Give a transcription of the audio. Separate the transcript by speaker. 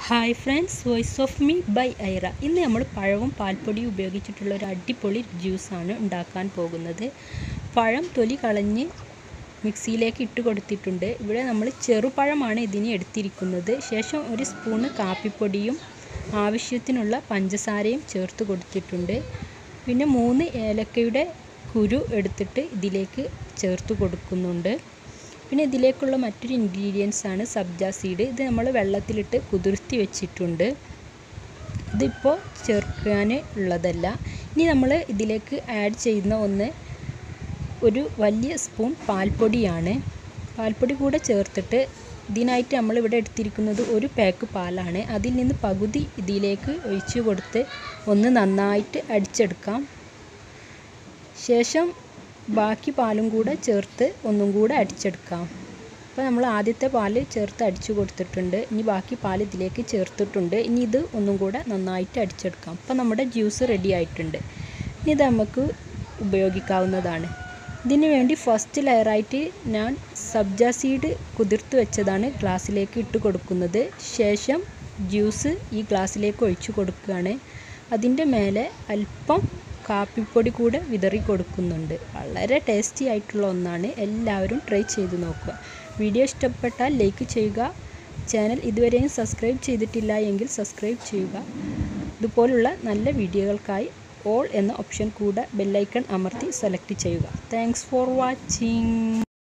Speaker 1: hi friends voice of me by Aira ഇന്ന് നമ്മൾ പഴവും പാൽപ്പൊടിയും ഉപയോഗിച്ചിട്ടുള്ള ഒരു അടിപൊളി ജ്യൂസാണ് ഉണ്ടാക്കാൻ പോകുന്നത് പഴം തൊലി കളഞ്ഞ് മിക്സിയിലേക്ക് ഇട്ട് കൊടുത്തിട്ടുണ്ട് ഇവിടെ നമ്മൾ ചെറുപഴമാണ് ഇതിന് എടുത്തിരിക്കുന്നത് ശേഷം ഒരു സ്പൂണ് കാപ്പിപ്പൊടിയും ആവശ്യത്തിനുള്ള പഞ്ചസാരയും ചേർത്ത് കൊടുത്തിട്ടുണ്ട് പിന്നെ മൂന്ന് ഏലക്കയുടെ കുരു എടുത്തിട്ട് ഇതിലേക്ക് ചേർത്ത് കൊടുക്കുന്നുണ്ട് പിന്നെ ഇതിലേക്കുള്ള മറ്റൊരു ഇൻഗ്രീഡിയൻസ് ആണ് സബ്ജ സീഡ് ഇത് നമ്മൾ വെള്ളത്തിലിട്ട് കുതിർത്തി വെച്ചിട്ടുണ്ട് ഇതിപ്പോൾ ചേർക്കാൻ ഉള്ളതല്ല ഇനി നമ്മൾ ഇതിലേക്ക് ആഡ് ചെയ്യുന്ന ഒന്ന് ഒരു വലിയ സ്പൂൺ പാൽപ്പൊടിയാണ് പാൽപ്പൊടി കൂടെ ചേർത്തിട്ട് ഇതിനായിട്ട് നമ്മളിവിടെ എടുത്തിരിക്കുന്നത് ഒരു പാക്ക് പാലാണ് അതിൽ നിന്ന് പകുതി ഇതിലേക്ക് ഒഴിച്ചു കൊടുത്ത് ഒന്ന് നന്നായിട്ട് അടിച്ചെടുക്കാം ശേഷം ബാക്കി പാലും കൂടെ ചേർത്ത് ഒന്നും കൂടെ അടിച്ചെടുക്കാം അപ്പോൾ നമ്മൾ ആദ്യത്തെ പാല് ചേർത്ത് അടിച്ചു കൊടുത്തിട്ടുണ്ട് ഇനി ബാക്കി പാൽ ഇതിലേക്ക് ചേർത്തിട്ടുണ്ട് ഇനി ഇത് ഒന്നും കൂടെ നന്നായിട്ട് അടിച്ചെടുക്കാം അപ്പോൾ നമ്മുടെ ജ്യൂസ് റെഡി ആയിട്ടുണ്ട് ഇനി ഇത് നമുക്ക് ഉപയോഗിക്കാവുന്നതാണ് ഇതിന് വേണ്ടി ഫസ്റ്റ് ലെയറായിട്ട് ഞാൻ സബ്ജ സീഡ് കുതിർത്ത് വെച്ചതാണ് ഗ്ലാസ്സിലേക്ക് ഇട്ട് കൊടുക്കുന്നത് ശേഷം ജ്യൂസ് ഈ ഗ്ലാസ്സിലേക്ക് ഒഴിച്ചു കൊടുക്കുകയാണ് അതിൻ്റെ മേലെ അല്പം കാപ്പിപ്പൊടി കൂടെ വിതറി കൊടുക്കുന്നുണ്ട് വളരെ ടേസ്റ്റി ആയിട്ടുള്ള ഒന്നാണ് എല്ലാവരും ട്രൈ ചെയ്ത് നോക്കുക വീഡിയോ ഇഷ്ടപ്പെട്ടാൽ ലൈക്ക് ചെയ്യുക ചാനൽ ഇതുവരെയും സബ്സ്ക്രൈബ് ചെയ്തിട്ടില്ല എങ്കിൽ സബ്സ്ക്രൈബ് ചെയ്യുക ഇതുപോലുള്ള നല്ല വീഡിയോകൾക്കായി ഓൾ എന്ന ഓപ്ഷൻ കൂടെ ബെല്ലൈക്കൺ അമർത്തി സെലക്ട് ചെയ്യുക താങ്ക്സ് ഫോർ വാച്ചിങ്